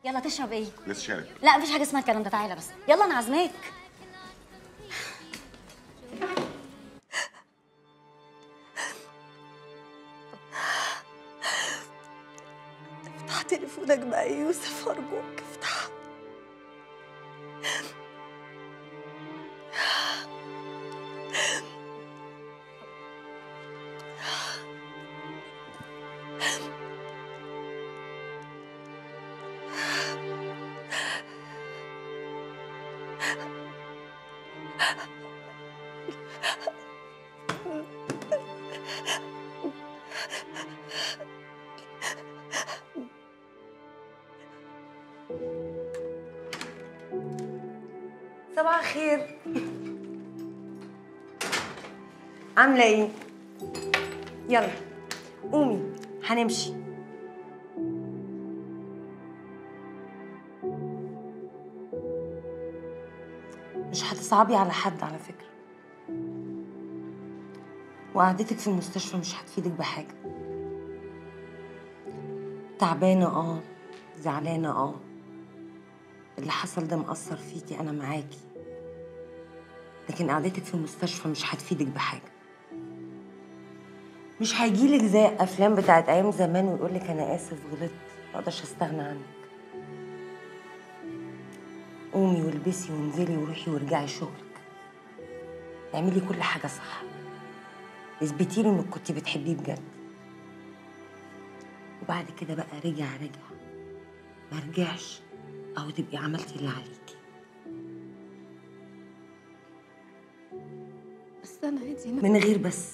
يلا تشرب ايه لسه شارب لا مفيش حاجه اسمها الكلام ده تعالى بس يلا انا عازماك افتح تليفونك بقى يا يوسف ارجوك افتح صباح الخير عاملة ايه؟ يلا قومي هنمشي مش هتصعبي على حد على فكرة وقعدتك في المستشفى مش هتفيدك بحاجة تعبانة اه زعلانة اه اللي حصل ده مأثر فيكي أنا معاكي لكن قعدتك في المستشفى مش هتفيدك بحاجة مش هيجيلك زي الأفلام بتاعت أيام زمان ويقولك أنا آسف غلطت مقدرش أستغنى عنك قومي والبسي وانزلي وروحي وارجعي شغلك اعملي كل حاجة صح اثبتي له انك كنتي بتحبيه بجد وبعد كده بقى رجع رجع ما رجعش او تبقي عملتي اللي عليكي بس انا عايزة من غير بس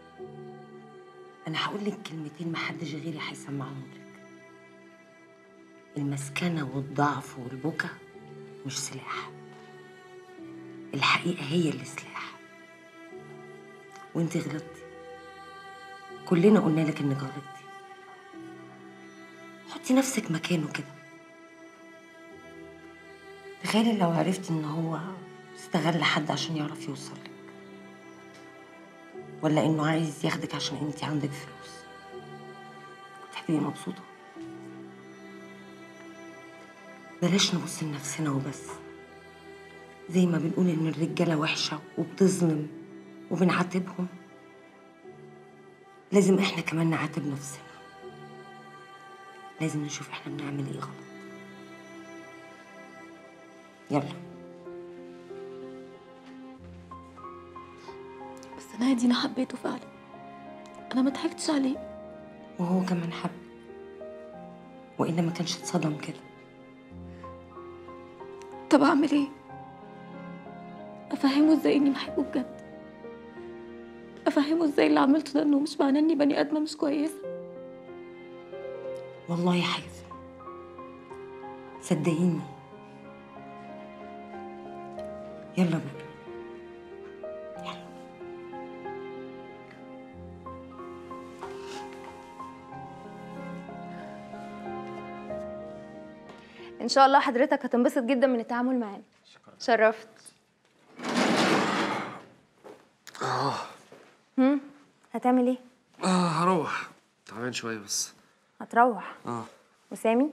انا هقول لك كلمتين محدش غيري هيسمعهم لك المسكنه والضعف والبكا مش سلاح الحقيقه هي اللي سلاح وانت غلطتي كلنا قلنا لك انك غلطتي حطي نفسك مكانه كده تخيلي لو عرفتي ان هو استغل حد عشان يعرف يوصل لك ولا انه عايز ياخدك عشان انت عندك فلوس كنت هتبقي مبسوطه بلاش نبص لنفسنا وبس زي ما بنقول ان الرجاله وحشه وبتظلم وبنعاتبهم لازم احنا كمان نعاتب نفسنا لازم نشوف احنا بنعمل ايه غلط يلا بس انا عادي انا حبيته فعلا انا ما ضحكتش عليه وهو كمان حب والا ما كانش اتصدم كده طب اعمل ايه افهمه ازاي اني بحبه بجد افهمه ازاي اللي عملته ده انه مش معناه اني بني ادمه مش كويسه والله يا حيفا صدقيني يلا بقى ان شاء الله حضرتك هتنبسط جدا من التعامل معانا شرفت اه هم هتعمل ايه اه هروح تعبان شويه بس هتروح اه وسامي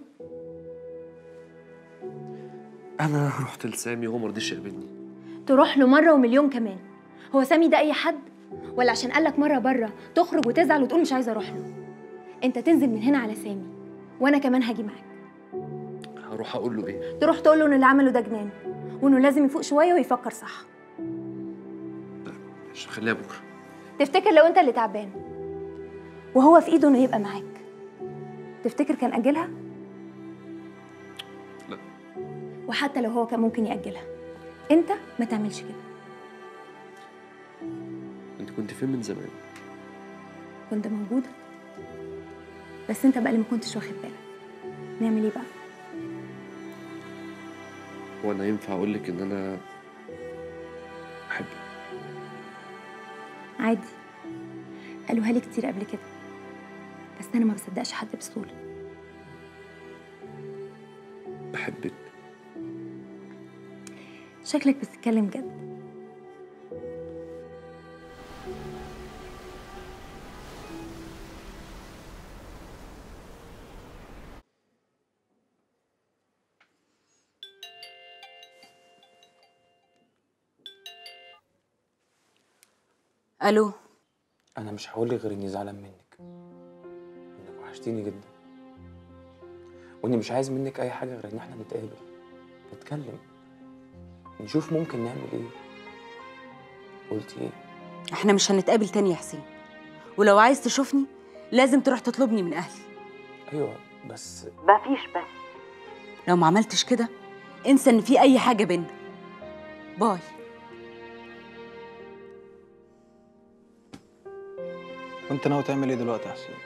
انا رحت لسامي وهو مرضيش يقابلني تروح له مره ومليون كمان هو سامي ده اي حد ولا عشان قالك مره بره تخرج وتزعل وتقول مش عايزه اروح له انت تنزل من هنا على سامي وانا كمان هاجي معاك هروح اقول له ايه تروح تقول له ان اللي عمله ده جنان وانه لازم يفوق شويه ويفكر صح مش هخليها بكره تفتكر لو انت اللي تعبان وهو في ايده انه يبقى معاك تفتكر كان اجلها لا. وحتى لو هو كان ممكن ياجلها انت ما تعملش كده انت كنت فين من زمان كنت موجوده بس انت بقى اللي ما كنتش واخد بالك نعمل ايه بقى هو انا ينفع اقول لك ان انا بحبك عادي قالوها لي كتير قبل كده بس انا ما بصدقش حد بسهوله بحبك شكلك بتتكلم جد الو انا مش هقول لك غير اني زعلان منك انك وحشتيني جدا واني مش عايز منك اي حاجه غير ان احنا نتقابل نتكلم نشوف ممكن نعمل ايه قلتي ايه احنا مش هنتقابل تاني يا حسين ولو عايز تشوفني لازم تروح تطلبني من اهلي ايوه بس مفيش بس لو ما عملتش كده انسى ان في اي حاجه بينا باي وانت ناوي تعمل ايه دلوقتي يا حسين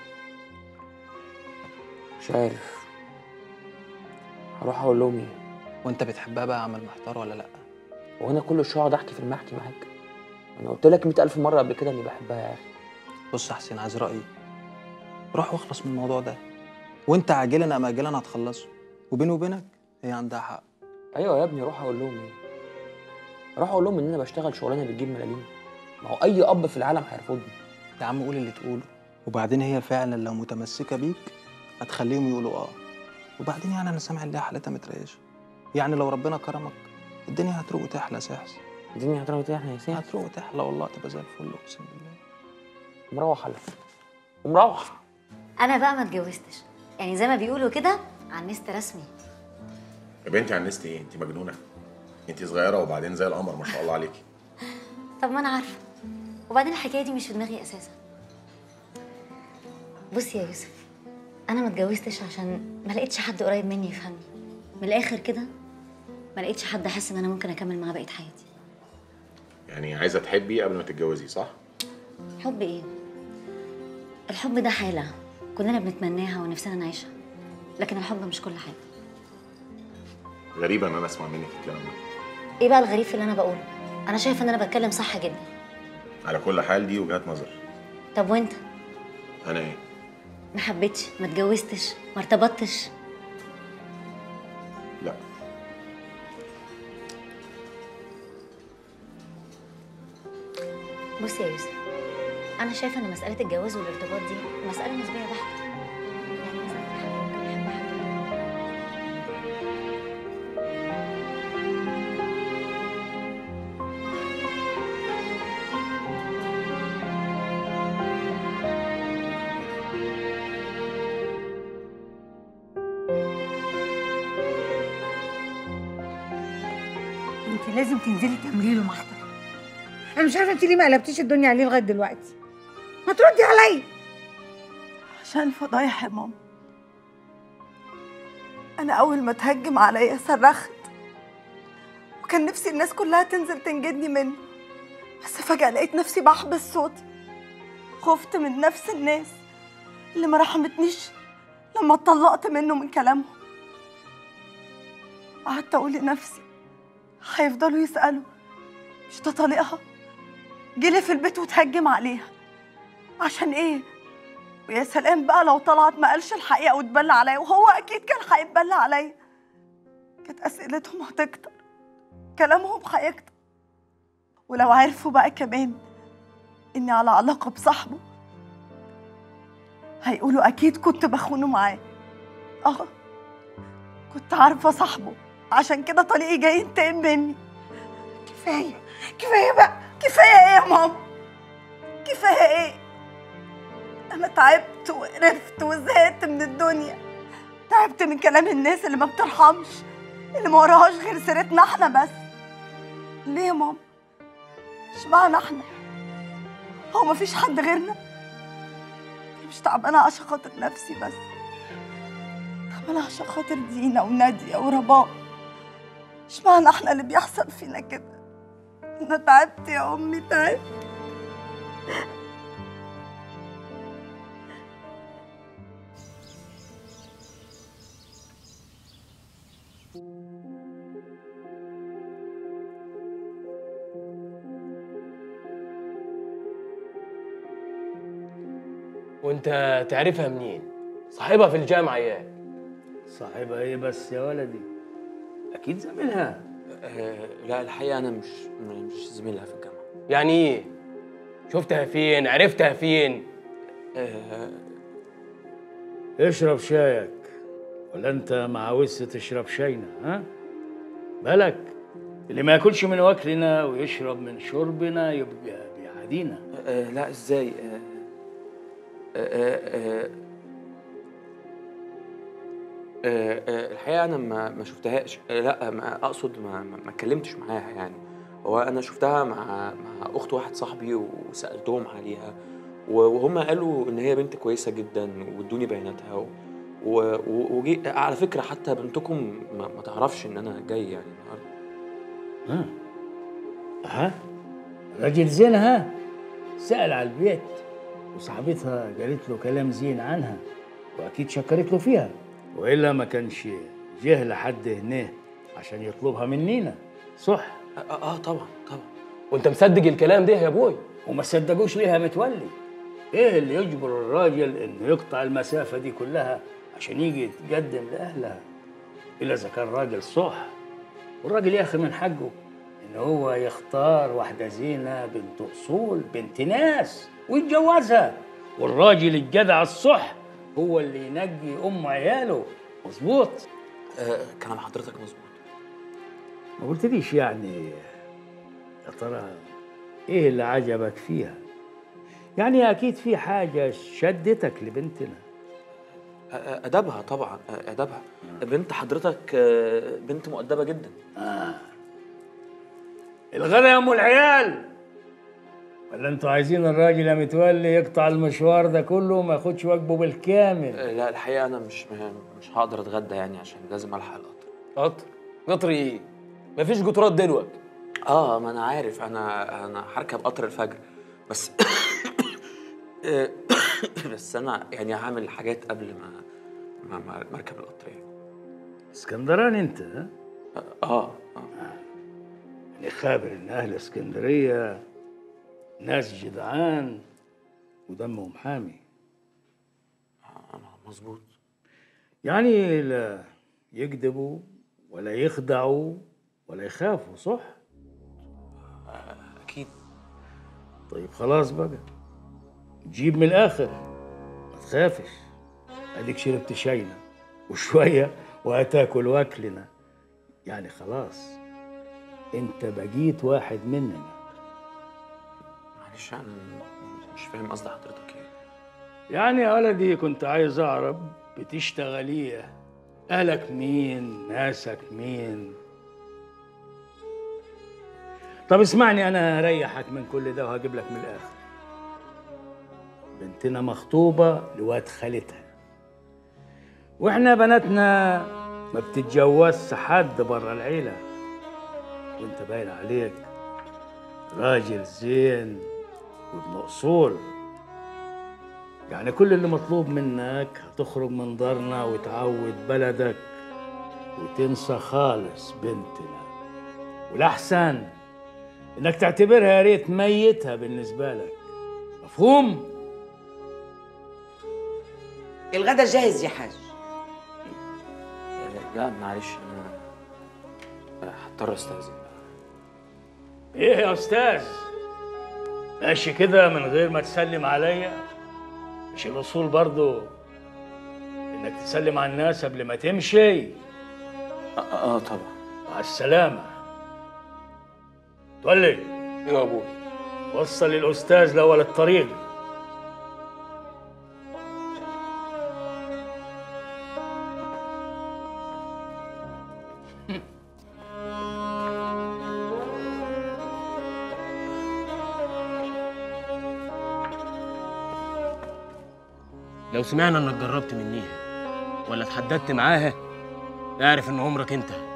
مش عارف هروح اقول لهم ايه وانت بتحبها بقى عمل محتار ولا لا وانا كل شويه اقعد احكي في المحكي معاك انا قلت لك مئة الف مره قبل كده اني بحبها يا اخي بص يا حسين عايز رايي روح واخلص من الموضوع ده وانت عاجلا ام اجلا هتخلصه وبيني وبينك هي عندها حق ايوه يا ابني روح اقول لهم ايه روح اقول لهم ان انا بشتغل شغلانه بتجيب ملاليم ما هو اي اب في العالم هيرفضني يا عم قول اللي تقوله وبعدين هي فعلا لو متمسكه بيك هتخليهم يقولوا اه وبعدين يعني انا سامع انها حالتها متريشه يعني لو ربنا كرمك الدنيا هتروق وتحلى يا سحس الدنيا هتروح احنا يا سيدي هتروق وتحلى والله تبقى زي الفل اقسم بالله مروح على ومروح انا بقى ما اتجوزتش يعني زي ما بيقولوا كده عنست رسمي يا بنتي عنست ايه انت مجنونه انت صغيره وبعدين زي القمر ما شاء الله عليكي طب ما انا عارفه وبعدين الحكايه دي مش في دماغي اساسا بص يا يوسف انا ما اتجوزتش عشان ما لقيتش حد قريب مني يفهمني من الاخر كده ما لقيتش حد احس ان انا ممكن اكمل معاه بقيه حياتي يعني عايزه تحبي قبل ما تتجوزي صح حب ايه الحب ده حاله كلنا بنتمناها ونفسنا نعيشها لكن الحب مش كل حاجه غريبه ان انا اسمع منك الكلام ده ايه بقى الغريب في اللي انا بقوله انا شايفه ان انا بتكلم صح جدا على كل حال دي وجهات نظر طب وانت انا ايه ما حبيتش ما اتجوزتش ما ارتبطتش لا بص يا يوسف انا شايفه ان مساله الجواز والارتباط دي مساله نسبيه بحته يعني مثلا حد ممكن يحب حد انت لازم تنزلي تعملي له محضر انا مش عارفه انت ليه ما قلبتيش الدنيا عليه لغايه دلوقتي ما تردي عليا عشان الفضايح يا ماما أنا أول ما تهجم عليا صرخت وكان نفسي الناس كلها تنزل تنجدني منه بس فجأة لقيت نفسي بحبس صوتي خفت من نفس الناس اللي ما رحمتنيش لما اتطلقت منه من كلامهم قعدت أقول لنفسي هيفضلوا يسألوا مش ده طليقها جيلي في البيت وتهجم عليها عشان ايه ويا سلام بقى لو طلعت ما قالش الحقيقه واتبلى عليا وهو اكيد كان هيتبلى عليا كانت اسئلتهم هتكتر كلامهم هيكتر ولو عرفوا بقى كمان اني على علاقه بصاحبه هيقولوا اكيد كنت بخونه معاه اه كنت عارفه صاحبه عشان كده طليقي جاي ينتقم مني كفايه كفايه بقى كفايه ايه يا ماما كفايه ايه انا تعبت وقرفت وزهقت من الدنيا تعبت من كلام الناس اللي ما بترحمش اللي ما وراهاش غير سيرتنا احنا بس ليه يا ماما اشمعنى احنا هو ما فيش حد غيرنا أنا مش تعبانه عشان خاطر نفسي بس تعبانه عشان خاطر دينا وناديه ورباب اشمعنى احنا اللي بيحصل فينا كده انا تعبت يا امي تعبت وانت تعرفها منين؟ صاحبها في الجامعة يا صاحبها ايه بس يا ولدي اكيد زميلها آه لا الحقيقه انا مش مش زميلها في الجامعه يعني ايه؟ شفتها فين؟ عرفتها فين؟ آه اشرب شايك ولا انت ما عاوزش تشرب شاينا ها بالك اللي ما ياكلش من واكلنا ويشرب من شربنا يبقى لوحدينا آه لا ازاي آه آه آه آه آه الحقيقه انا ما ما شفتهاش آه لا ما اقصد ما ما ما اتكلمتش معاها يعني هو انا شفتها مع مع اخت واحد صاحبي وسالتهم عليها و- وهم قالوا ان هي بنت كويسه جدا وادوني بياناتها و- و- و- وجي على فكره حتى بنتكم ما, ما تعرفش ان انا جاي يعني النهارده ها ها راجل زين ها سأل على البيت وصاحبتها قالت له كلام زين عنها واكيد شكرت له فيها والا ما كانش جه لحد هنا عشان يطلبها منينا صح اه, آه طبعا طبعا وانت مصدق الكلام ده يا ابوي وما صدقوش ليها متولي ايه اللي يجبر الراجل انه يقطع المسافه دي كلها عشان يجي يتقدم لاهلها الا اذا كان راجل صح والراجل يا اخي من حقه ان هو يختار واحده زينه بنت اصول بنت ناس ويتجوزها والراجل الجدع الصح هو اللي ينجي ام عياله مظبوط آه كلام حضرتك مظبوط ما قلتليش يعني يا ترى ايه اللي عجبك فيها يعني اكيد في حاجه شدتك لبنتنا آه، ادبها طبعا آه، ادبها بنت حضرتك آه، بنت مؤدبه جدا آه. الغدا يا ام العيال ولا انتوا عايزين الراجل يا متولي يقطع المشوار ده كله وما ياخدش واجبه بالكامل آه، لا الحقيقه انا مش مش هقدر اتغدى يعني عشان لازم الحق القطر قطر قطر ايه مفيش قطارات دلوقتي اه ما انا عارف انا انا هركب قطر الفجر بس آه، بس انا يعني هعمل حاجات قبل ما ما ما ما اركب القطر يعني اسكندراني انت ها؟ اه يعني خابر ان اهل اسكندريه ناس جدعان ودمهم حامي مظبوط يعني لا يكذبوا ولا يخدعوا ولا يخافوا صح؟ اكيد طيب خلاص بقى جيب من الاخر ما تخافش اديك شربت شاينا وشويه وهتاكل واكلنا يعني خلاص انت بقيت واحد مننا معلش انا مش فاهم قصد حضرتك ايه يعني يا ولدي كنت عايز اعرف بتشتغل ايه اهلك مين ناسك مين طب اسمعني انا هريحك من كل ده وهجيب لك من الاخر بنتنا مخطوبه لواد خالتها واحنا بناتنا ما بتتجوزش حد بره العيله وانت باين عليك راجل زين وابن اصول يعني كل اللي مطلوب منك هتخرج من دارنا وتعود بلدك وتنسى خالص بنتنا والأحسن إنك تعتبرها يا ريت ميتها بالنسبة لك مفهوم؟ الغدا جاهز يا حاج آه، لا معلش انا آه، هضطر استاذن إيه يا أستاذ؟ ماشي كده من غير ما تسلم عليا؟ مش الأصول برضو إنك تسلم على الناس قبل ما تمشي؟ اه, آه طبعا مع السلامة تولي يا ابوي وصل الأستاذ لأول الطريق لو سمعنا انك جربت منيها ولا اتحددت معاها اعرف ان عمرك انتهى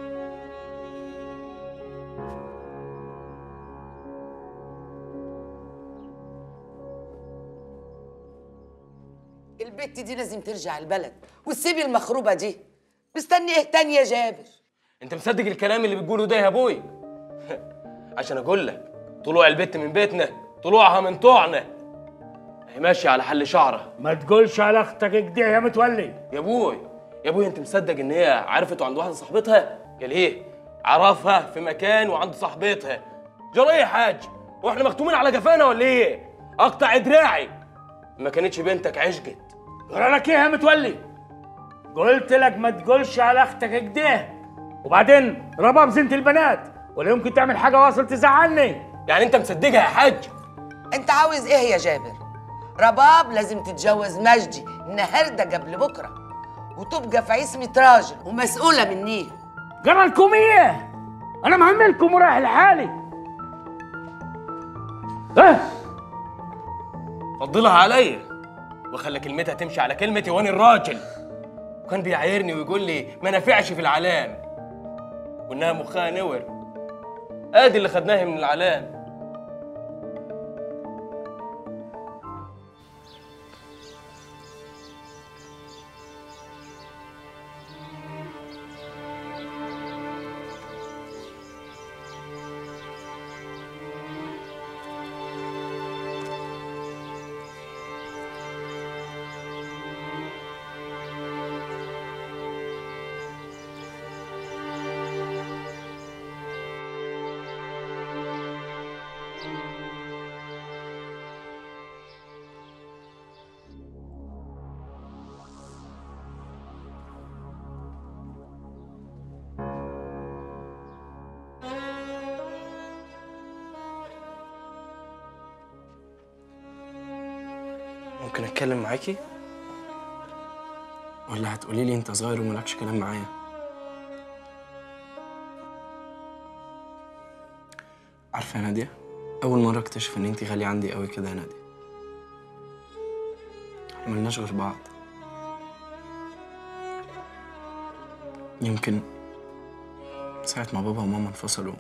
البت دي لازم ترجع البلد وتسيبي المخروبه دي مستني ايه تاني يا جابر انت مصدق الكلام اللي بتقوله ده يا ابوي عشان اقول لك طلوع البت من بيتنا طلوعها من طوعنا هي ماشيه على حل شعرها ما تقولش على اختك كده يا متولي يا ابوي يا ابوي انت مصدق ان هي عرفت عند واحده صاحبتها قال ايه عرفها في مكان وعند صاحبتها جرى ايه يا حاج واحنا مختومين على جفانا ولا ايه اقطع دراعي ما كانتش بنتك عشقت جرى لك ايه يا متولي قلت لك ما تقولش على اختك كده وبعدين رباب زينة البنات ولا يمكن تعمل حاجه واصل تزعلني يعني انت مصدقها يا حاج انت عاوز ايه يا جابر رباب لازم تتجوز مجدي النهارده قبل بكره وتبقى في عصمة راجل ومسؤولة مني جرى لكم ايه؟ انا مهملكم ورايح لحالي اه فضلها عليا وخلى كلمتها تمشي على كلمتي وانا الراجل وكان بيعايرني ويقول لي ما نافعش في العلام وانها مخها نور ادي اللي خدناها من العلام ممكن اتكلم معاكي ولا هتقولي لي انت صغير ومالكش كلام معايا عارفه يا ناديه اول مره اكتشف ان انت غاليه عندي قوي كده يا ناديه احنا ملناش غير بعض يمكن ساعة ما بابا وماما انفصلوا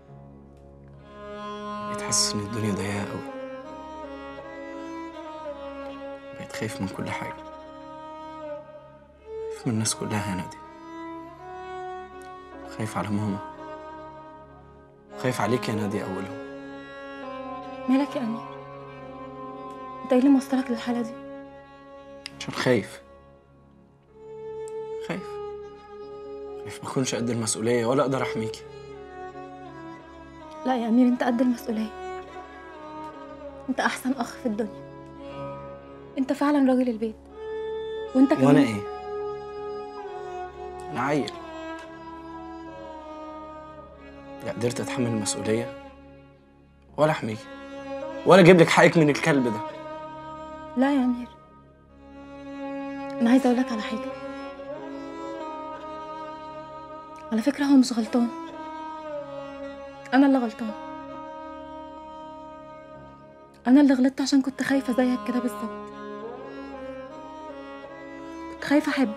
بقيت حاسس ان الدنيا ضيقة قوي بقيت خايف من كل حاجة خايف من الناس كلها يا نادي خايف على ماما خايف عليك يا نادي أولهم مالك يا أمير انت ايه اللي موصلك للحالة دي عشان خايف خايف خايف ما اكونش قد المسؤولية ولا أقدر أحميكي لا يا أمير انت قد المسؤولية انت أحسن أخ في الدنيا انت فعلا راجل البيت وانت كمان وأنا إيه؟ أنا عيل لا قدرت أتحمل المسؤولية ولا أحميكي ولا أجيب لك حقك من الكلب ده لا يا أمير أنا عايزة أقول لك على حاجة على فكرة هو مش غلطان أنا اللي غلطان أنا اللي غلطت عشان كنت خايفة زيك كده بالظبط كنت خايفة أحب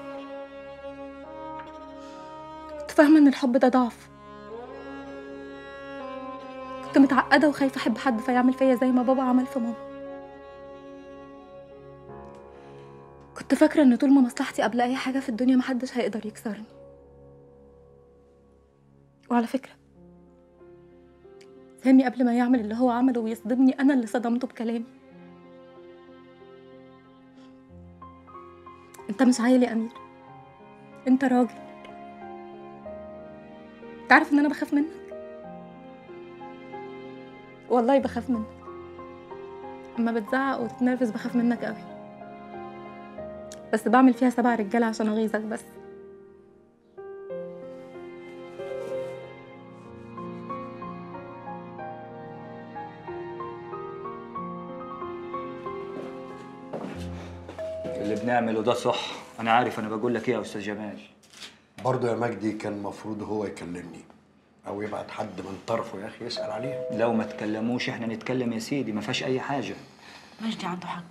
كنت فاهمة إن الحب ده ضعف كنت متعقدة وخايفة أحب حد فيعمل فيا زي ما بابا عمل في ماما كنت فاكرة إن طول ما مصلحتي قبل أي حاجة في الدنيا محدش هيقدر يكسرني وعلى فكرة سامي قبل ما يعمل اللي هو عمله ويصدمني أنا اللي صدمته بكلامي أنت مش عيل يا أمير أنت راجل تعرف إن أنا بخاف منك والله بخاف منك أما بتزعق وتتنرفز بخاف منك قوي بس بعمل فيها سبع رجالة عشان أغيظك بس اللي بنعمله ده صح انا عارف انا بقول لك ايه يا استاذ جمال برضه يا مجدي كان المفروض هو يكلمني او يبعت حد من طرفه يا اخي يسال عليه لو ما تكلموش احنا نتكلم يا سيدي ما فيهاش اي حاجه مجدي عنده حق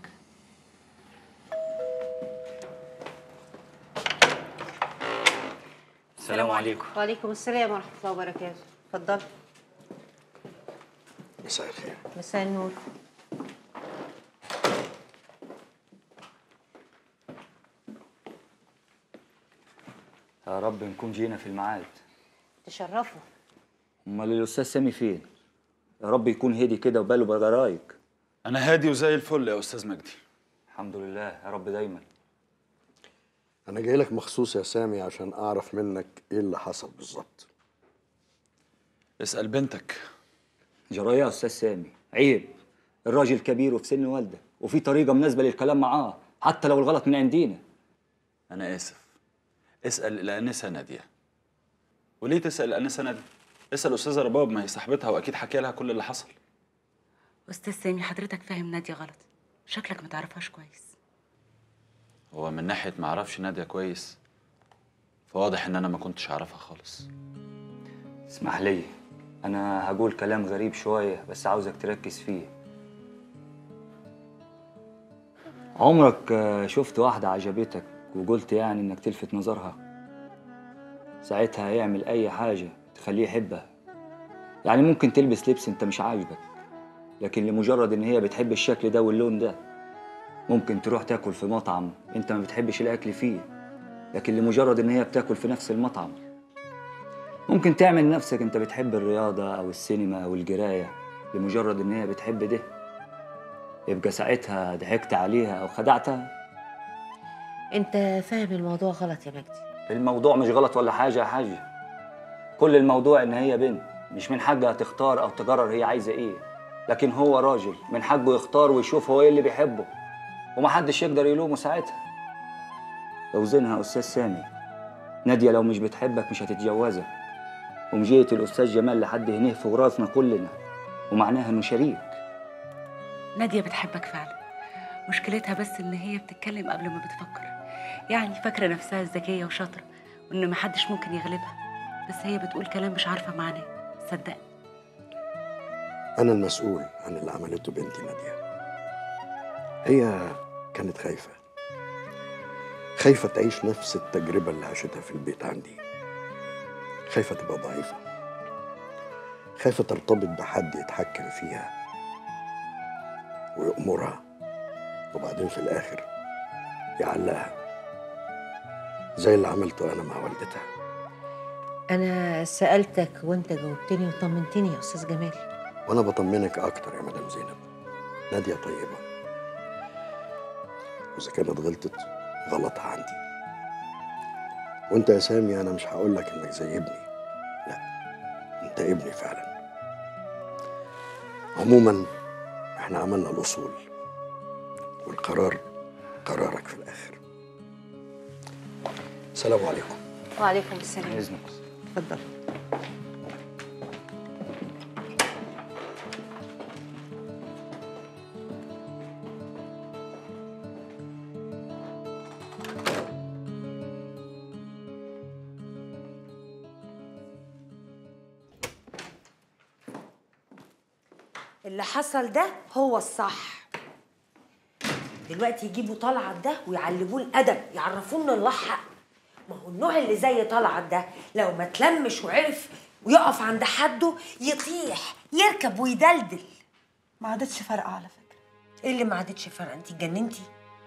السلام عليكم وعليكم السلام ورحمة الله وبركاته اتفضل مساء الخير مساء النور يا رب نكون جينا في الميعاد تشرفوا امال الاستاذ سامي فين يا رب يكون هدي كده وباله بجرايك انا هادي وزي الفل يا استاذ مجدي الحمد لله يا رب دايما انا جاي لك مخصوص يا سامي عشان اعرف منك ايه اللي حصل بالظبط اسال بنتك جرايه يا استاذ سامي عيب الراجل كبير وفي سن والده وفي طريقه مناسبه للكلام معاه حتى لو الغلط من عندنا انا اسف اسال الانسه ناديه وليه تسال الانسه ناديه اسال استاذه رباب ما هي صاحبتها واكيد حكي لها كل اللي حصل استاذ سامي حضرتك فاهم ناديه غلط شكلك ما تعرفهاش كويس هو من ناحيه ما اعرفش ناديه كويس فواضح ان انا ما كنتش اعرفها خالص اسمح لي انا هقول كلام غريب شويه بس عاوزك تركز فيه عمرك آه، شفت واحده عجبتك وقلت يعني انك تلفت نظرها ساعتها هيعمل اي حاجه تخليه يحبها يعني ممكن تلبس لبس انت مش عاجبك لكن لمجرد ان هي بتحب الشكل ده واللون ده ممكن تروح تاكل في مطعم انت ما بتحبش الاكل فيه لكن لمجرد ان هي بتاكل في نفس المطعم ممكن تعمل نفسك انت بتحب الرياضة او السينما او القراية لمجرد ان هي بتحب ده يبقى ساعتها ضحكت عليها او خدعتها انت فاهم الموضوع غلط يا مجدي الموضوع مش غلط ولا حاجة يا حاجة كل الموضوع ان هي بنت مش من حقها تختار او تقرر هي عايزة ايه لكن هو راجل من حقه يختار ويشوف هو ايه اللي بيحبه ومحدش يقدر يلومه ساعتها اوزنها يا استاذ سامي نادية لو مش بتحبك مش هتتجوزك ومجية الأستاذ جمال لحد هنا في راسنا كلنا ومعناها إنه شريك ناديه بتحبك فعلا مشكلتها بس ان هي بتتكلم قبل ما بتفكر يعني فاكره نفسها ذكيه وشاطره وان محدش ممكن يغلبها بس هي بتقول كلام مش عارفه معناه صدق أنا المسؤول عن اللي عملته بنتي نادية هي كانت خايفة خايفة تعيش نفس التجربة اللي عاشتها في البيت عندي خايفة تبقى ضعيفة خايفة ترتبط بحد يتحكم فيها ويأمرها وبعدين في الآخر يعلقها زي اللي عملته أنا مع والدتها انا سالتك وانت جاوبتني وطمنتني يا استاذ جمال وأنا بطمنك أكتر يا مدام زينب نادية طيبة وإذا كانت غلطت غلطها عندي وأنت يا سامي أنا مش هقول لك إنك زي ابني لا أنت ابني فعلا عموما إحنا عملنا الأصول والقرار قرارك في الآخر السلام عليكم وعليكم السلام إذنك اتفضل اللي حصل ده هو الصح دلوقتي يجيبوا طلعت ده ويعلموه الادب يعرفوه ان الله حق ما هو النوع اللي زي طلعت ده لو ما تلمش وعرف ويقف عند حده يطيح يركب ويدلدل ما عادتش فارقه على فكره ايه اللي ما عادتش فارقه انت اتجننتي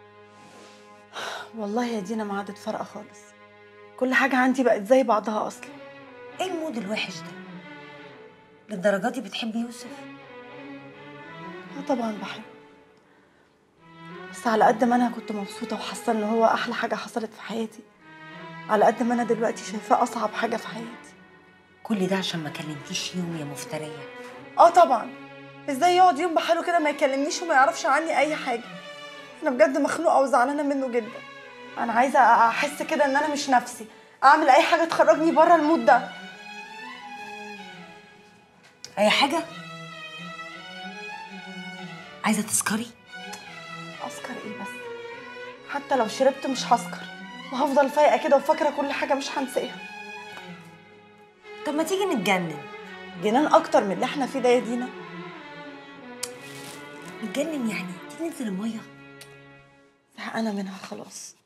والله يا دينا ما عادت فارقه خالص كل حاجه عندي بقت زي بعضها اصلا ايه المود الوحش ده للدرجه دي بتحبي يوسف اه طبعا بحب بس على قد ما انا كنت مبسوطه وحاسه ان هو احلى حاجه حصلت في حياتي على قد ما انا دلوقتي شايفاه اصعب حاجه في حياتي كل ده عشان ما كلمتيش يوم يا مفتريه اه طبعا ازاي يقعد يوم بحاله كده ما يكلمنيش وما يعرفش عني اي حاجه انا بجد مخنوقه وزعلانه منه جدا انا عايزه احس كده ان انا مش نفسي اعمل اي حاجه تخرجني بره المود ده اي حاجه عايزه تسكري اسكر ايه بس حتى لو شربت مش هسكر وهفضل فايقه كده وفاكره كل حاجه مش هنساها طب ما تيجي نتجنن جنان اكتر من اللي احنا فيه ده يا دينا نتجنن يعني تيجي ننزل الميه زهقانه منها خلاص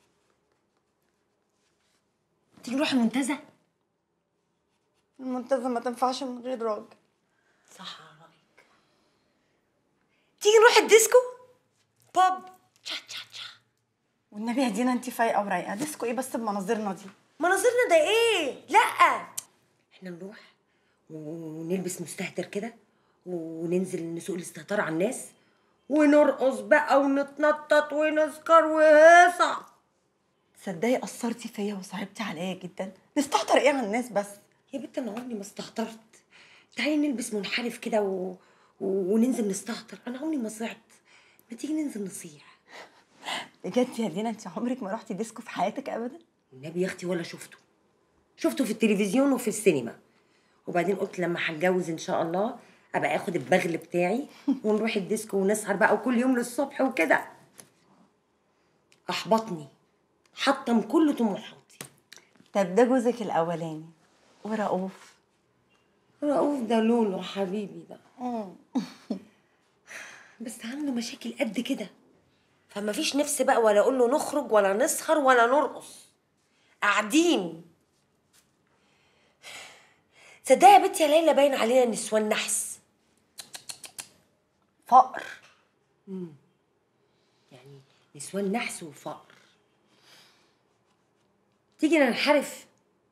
تيجي نروح المنتزه المنتزه ما تنفعش من غير راجل صح على رايك تيجي نروح الديسكو بوب والنبي يا دينا انت فايقه ورايقه ديسكو ايه بس بمناظرنا دي مناظرنا ده ايه لا احنا نروح ونلبس مستهتر كده وننزل نسوق الاستهتار على الناس ونرقص بقى ونتنطط ونسكر وهيصة تصدقي قصرتي فيا وصعبتي عليا جدا نستهتر ايه على الناس بس يا بنت انا عمري ما استهترت تعالي نلبس منحرف كده و... و... وننزل نستهتر انا عمري ما صعت ما تيجي ننزل نصيح بجد يا دينا انت عمرك ما رحتي ديسكو في حياتك ابدا النبي يا اختي ولا شفته شفته في التلفزيون وفي السينما وبعدين قلت لما هتجوز ان شاء الله ابقى اخد البغل بتاعي ونروح الديسكو ونسهر بقى وكل يوم للصبح وكده احبطني حطم كل طموحاتي طب ده جوزك الاولاني ورؤوف رؤوف ده لولو حبيبي ده بس عنده مشاكل قد كده فما فيش نفس بقى ولا اقول له نخرج ولا نسهر ولا نرقص قاعدين صدقي يا بنتي يا ليلى باين علينا نسوان نحس فقر يعني نسوان نحس وفقر تيجي ننحرف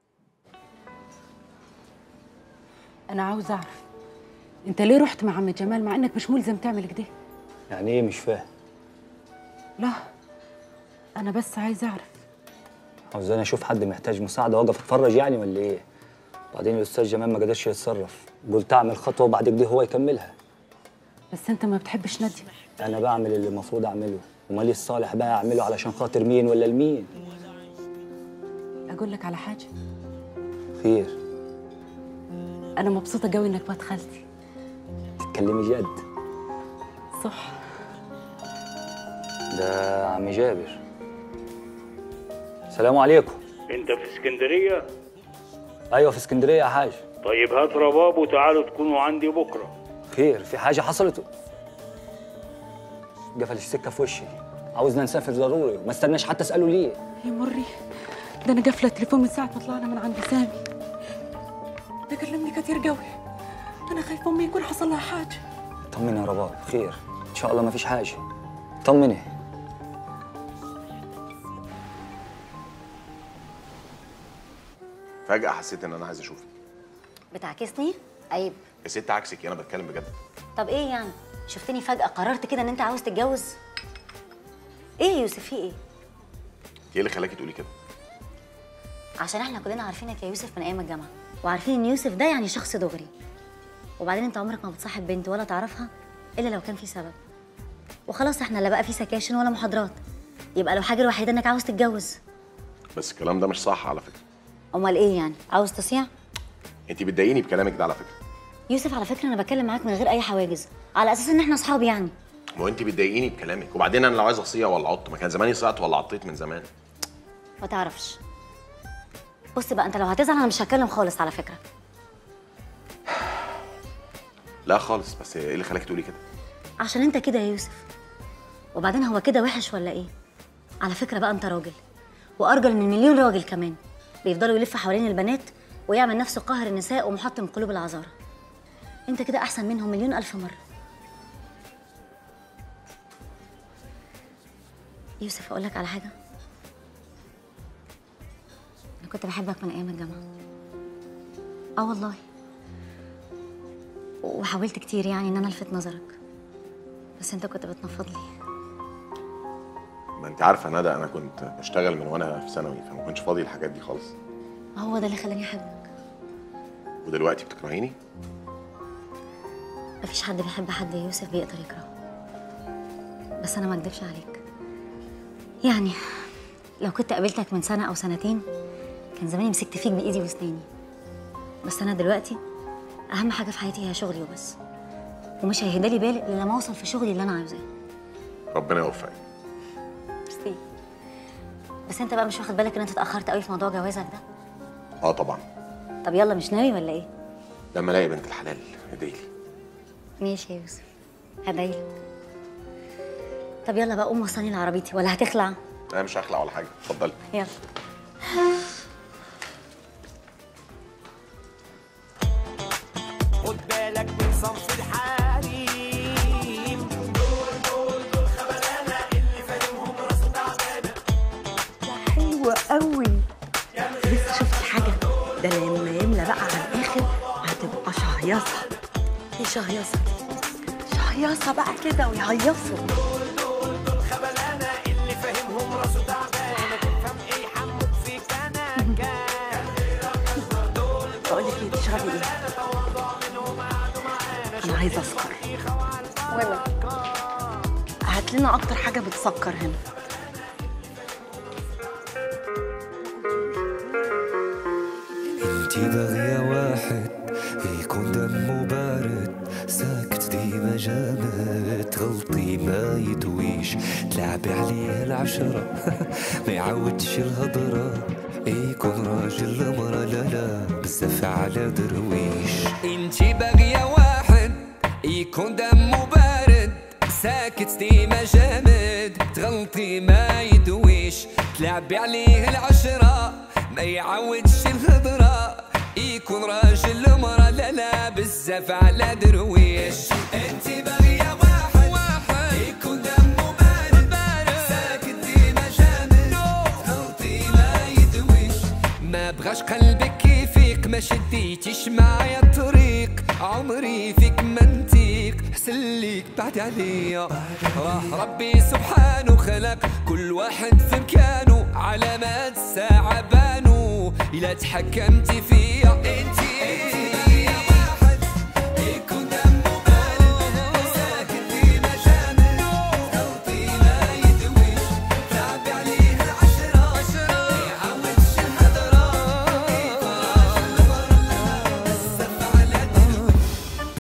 انا عاوز اعرف انت ليه رحت مع عم جمال مع انك مش ملزم تعمل كده يعني ايه مش فاهم لا انا بس عايز اعرف عاوزاني اشوف حد محتاج مساعده واقف اتفرج يعني ولا ايه بعدين الاستاذ جمال ما قدرش يتصرف قلت اعمل خطوه وبعد كده هو يكملها بس انت ما بتحبش ناديه انا بعمل اللي المفروض اعمله ومالي الصالح بقى اعمله علشان خاطر مين ولا لمين اقول لك على حاجه خير انا مبسوطه قوي انك بنت خالتي تتكلمي جد صح ده عم جابر السلام عليكم انت في اسكندريه ايوه في اسكندريه يا حاج طيب هات رباب وتعالوا تكونوا عندي بكره خير في حاجه حصلت قفل السكه في وشي عاوزنا نسافر ضروري وما استناش حتى اساله ليه يا مري ده انا قافله التليفون من ساعه ما طلعنا من عند سامي ده كلمني كتير قوي انا خايفه امي يكون حصل لها حاجه طمني يا رباب خير ان شاء الله ما فيش حاجه طمني فجاه حسيت ان انا عايز اشوفك بتعكسني عيب يا ست عكسك انا بتكلم بجد طب ايه يعني شفتني فجأة قررت كده ان انت عاوز تتجوز ايه يا يوسف في ايه انت ايه اللي خلاكي تقولي كده عشان احنا كلنا عارفينك يا يوسف من ايام الجامعة وعارفين ان يوسف ده يعني شخص دغري وبعدين انت عمرك ما بتصاحب بنت ولا تعرفها الا لو كان في سبب وخلاص احنا لا بقى في سكاشن ولا محاضرات يبقى لو حاجة الوحيدة انك عاوز تتجوز بس الكلام ده مش صح على فكره امال ايه يعني عاوز تصيع انت بتضايقيني بكلامك ده على فكره يوسف على فكرة انا بتكلم معاك من غير اي حواجز على اساس ان احنا اصحاب يعني ما هو انت بتضايقيني بكلامك وبعدين انا لو عايز اصيع ولا عط ما كان زماني صيعت ولا عطيت من زمان ما تعرفش بص بقى انت لو هتزعل انا مش هتكلم خالص على فكرة لا خالص بس ايه اللي خلاكي تقولي كده عشان انت كده يا يوسف وبعدين هو كده وحش ولا ايه على فكره بقى انت راجل وارجل من مليون راجل كمان بيفضلوا يلف حوالين البنات ويعمل نفسه قاهر النساء ومحطم قلوب العذارى انت كده احسن منهم مليون الف مره يوسف اقول لك على حاجه انا كنت بحبك من ايام الجامعه اه والله وحاولت كتير يعني ان انا الفت نظرك بس انت كنت بتنفض لي ما انت عارفه ندى انا كنت بشتغل من وانا في ثانوي فما كنتش فاضي الحاجات دي خالص هو ده اللي خلاني احبك ودلوقتي بتكرهيني مفيش حد بيحب حد يا يوسف بيقدر يكرهه بس انا ما اكدبش عليك يعني لو كنت قابلتك من سنه او سنتين كان زماني مسكت فيك بايدي واسناني بس انا دلوقتي اهم حاجه في حياتي هي شغلي وبس ومش هيهدالي بال الا لما اوصل في شغلي اللي انا عاوزاه ربنا يوفقك ميرسي بس انت بقى مش واخد بالك ان انت اتاخرت قوي في موضوع جوازك ده اه طبعا طب يلا مش ناوي ولا ايه لما الاقي بنت الحلال ادعيلي ماشي يا يوسف هدايلك طب يلا بقى قوم وصلني لعربيتي ولا هتخلع انا مش هخلع ولا حاجه اتفضلي يلا خد بالك من صنف الحريم دول دول دول خبلانة اللي فاهمهم راسه تعبانة حلوة قوي لسه شفتي حاجة ده لما يملى بقى على الآخر هتبقى شهيصة ايه شهيصة دي؟ شهيصة بقى كده ويهيصوا خبلانة اللي فاهمهم راسه تعبانة تفهم ايه حمود في كنكة بقول لك ايه تشربي ايه؟ أنا عايزة أسكر ولا هات لنا أكتر حاجة بتسكر هنا انتي باغية واحد يكون دمه بارد جامد تغلطي ما يدويش تلعبي عليه العشرة ما يعودش الهضرة يكون راجل مرة لا لا بزاف على درويش انتي باغية واحد يكون دمه بارد ساكت ديما جامد تغلطي ما يدويش تلعبي عليه العشرة ما يعودش الهضرة يكون راجل مرة لا لا بزاف على درويش انتي باغية واحد واحد يكون دمه بارد بارد ساكت ديما جامد تغلطي ما يدويش ما بغاش قلبك يفيق ما شديتيش معايا الطريق عمري فيك منطيق حسن ليك بعد عليا راه ربي سبحانه خلق كل واحد في مكانه علامات الساعة بانوا إلا تحكمتي فيا